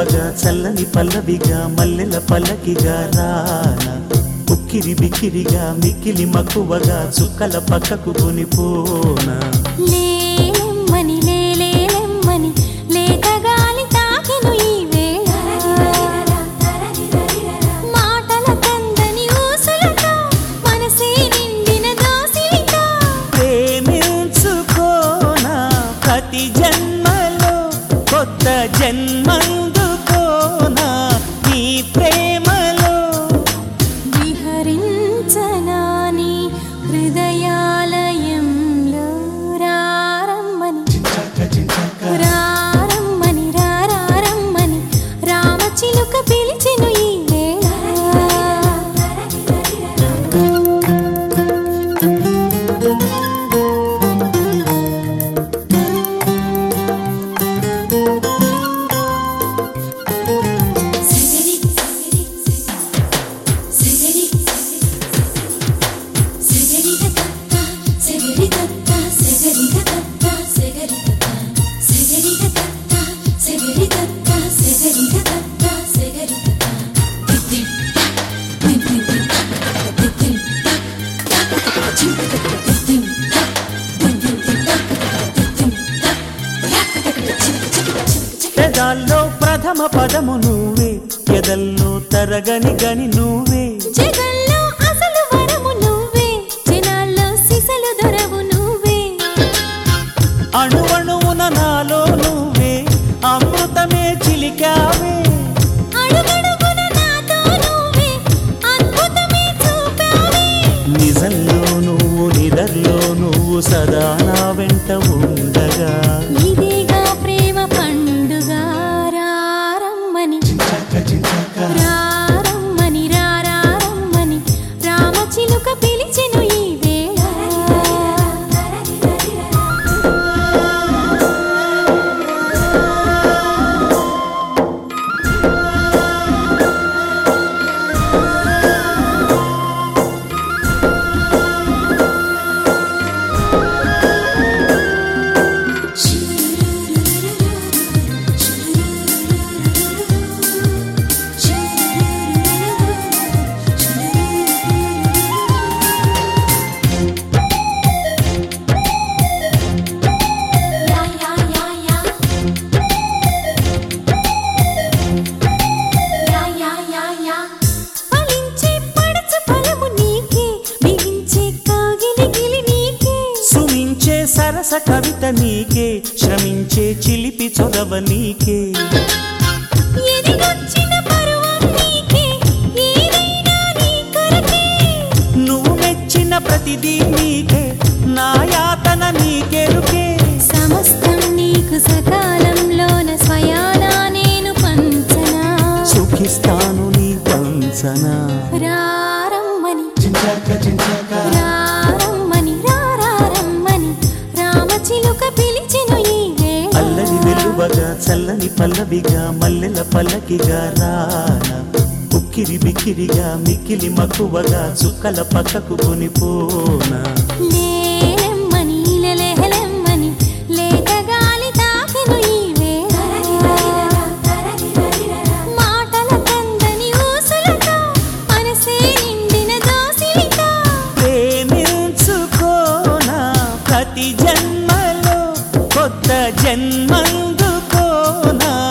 వెల్లువగా చల్లని పల్లవిగా మల్లెల పల్లకిగా రానా ఉక్కిరి బిక్కిరిగా మిక్కిలి మక్కువగా చుక్కల పక్కకు కొనిపోనా లేలెమ్మని లేలేలెమ్మని లేత గాలి తాకెను ఈ వేళ మాటల కందని ఊసులతో మనసే నిండిన దోసిలితో ప్రేమించుకోనా ప్రతి జన్మలో కొత్త జన్మందుకోనా నీ ప్రేమలో విహరించనాని హృదయాలయంలో రారమ్మని రారమ్మని రారమ్మని రామచిలుక పిలిచెను ఈ వేళ పెదాల్లో ప్రథమ పదము నువ్వే ఎదల్లో తరగని గని నువ్వే జగల్లో అసలు వరము నువ్వే జనాల్లో సిసలు దొరవు నువ్వే అణువణువున నాలో నువ్వే అమృతమే చిలికావే అడుగడుగున నాతో నువ్వే అద్భుతమే చూపావే నిజంలో నువ్వు నిదర్లో నువ్వు సదా నా వెంట ఉండగా ఇదిగా ప్రేమ పండుగ రారమ్మని రారమ్మని రారమ్మని రామచిలుక పిలిచెను ఈ వేళ ఫలించే పడచ ఫలము నీకే బిగించే కాగిలి గిలి నీకే సుమించే సరస కవిత నీకే శ్రమించే చిలిపి చొరవ నీకే ఎదిగొచ్చిన పరువం నీకే ఏదైనా నీ కొరకే నువ్వు మెచ్చిన ప్రతిదీ నీకే నా యాతన నీకెరుకే సమస్తం నీకు సకాలంలోన స్వయానా నేను పంచనా సుఖిస్తాను నీ పంచనా రారమ్మని రారమ్మని రారమ్మని రామచిలుక పిలిచెను ఈ వేళ అల్లరి వెలువగా చల్లని పల్లవిగా మల్లెల పల్లకిగా రానా ఉక్కిరి బిక్కిరిగా మిక్కిలి మక్కువగా చుక్కల పక్కకు కొనిపోనా లేలెమ్మని లెలెహలెమ్మని లేత గాలి తాకెను ఈ వేళ మాటల కందని ఊసులతో మనసే నిండిన దోసిలితో ప్రేమించుకోనా ప్రతి జన్మలో కొత్త జన్మందుకోనా